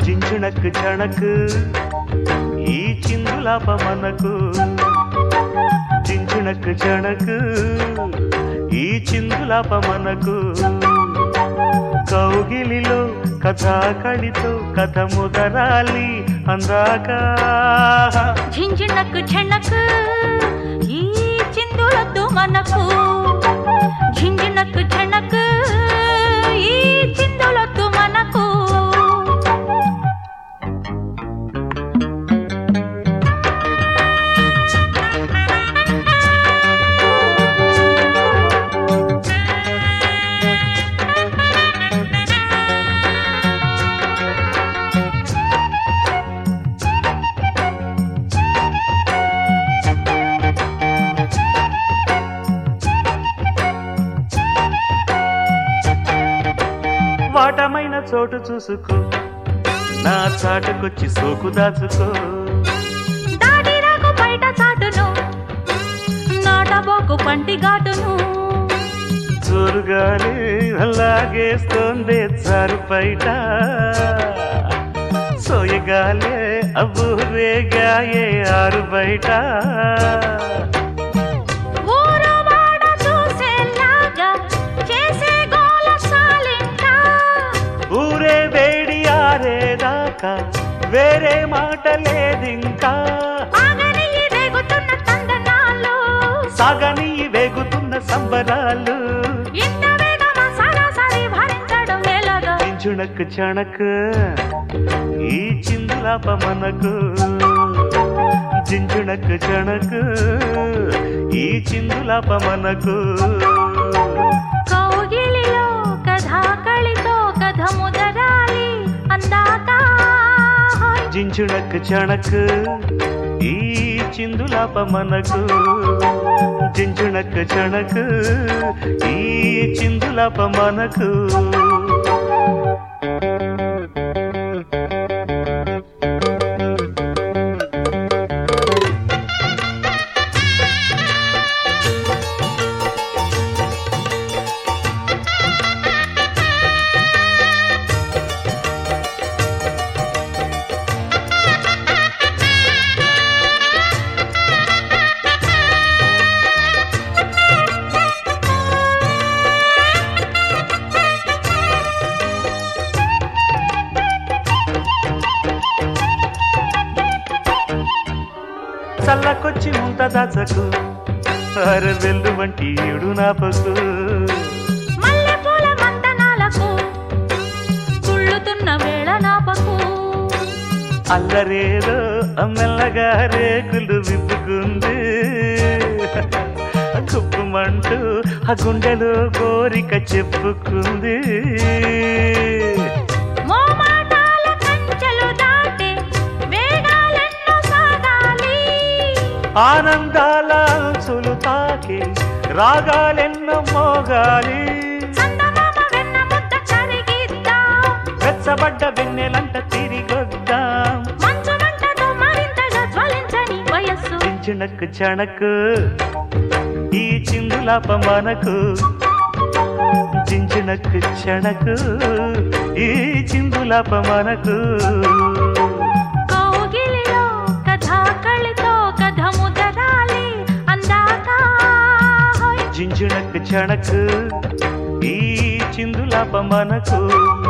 చించునక్ చణక్ ఈ చిందులాప మనకు చించునక్ చణక్ ఈ చిందులాప మనకు కౌగిలిలో కథాకళితో కథ ముదరాలి అందాక ఝింఝిణక్ ఝణక్ ఈ చిందులద్దు మనకు ఝింఝిణక్ ఝణక్ ఈ చిందులద్దు మనకు వాటమైన చోటు చూసుకో నా చాటుకొచ్చి సోకు దాచుకో దాడిరాకు బయట చాటును నాటబోకు పంటి ఘాటును జోరుగాలి అలాగేస్తోంది చారు బయట సోయగాలే అబ్బూరేగాయే ఆరు బయట ఊరు వాడ చూసేలాగా చేసే గోల సాలింకా ఊరే వేడి ఆరేదాకా వేరే మాట లేదింకా ఆగని ఈ రేగుతున్న తందనాలు సాగని వేగుతున్న సంబరాలు ఇంత వేగమా సరాసరి భరించడం ఎలాగా చించునక్ చణక్ ఈ చిందులాప మనకు జించునక్ చణక్ ఈ చిందులాప మనకు కౌగిలిలో కథాకళితో కథ ముదరాలి అందాక జించునక్ చణక్ ఈ చిందులాప మనకు జించునక్ చణక్ ఈ చిందులాప మనకు చల్లకొచ్చి ఉంత దాచకు అరవెల్లు వంటి ఈడు నాపకు మల్లెపూల మంతనాలకు తుళ్ళుతున్న వేళ నాపకు అల్లరేదో అమ్మెల్లగా రేకులు విప్పుకుంది కుప్పమంటూ ఆ గుండెలో కోరిక చెప్పుకుంది మోమాటాల కంచెలు దాటి వేగాలెన్నో సాగాలి ఆనందాల అంచులు తాకి రాగాలెన్నో మోగాలి చందమామ వెన్న ముద్ద కరిగిద్దాం వెచ్చబడ్డ వెన్నెలంట తిరిగొద్దాం మంచు మంటతో మరింతగా జ్వలించని వయస్సు చించునక్ చణకు ఈ చిందులాప మనకు చించునక్ చణకు ఈ చిందులాప మనకు కౌగిలిలో కథాకళితో కథ ముదరాలి అందాక జింజునక్ చణకు ఈ చిందులాప మనకు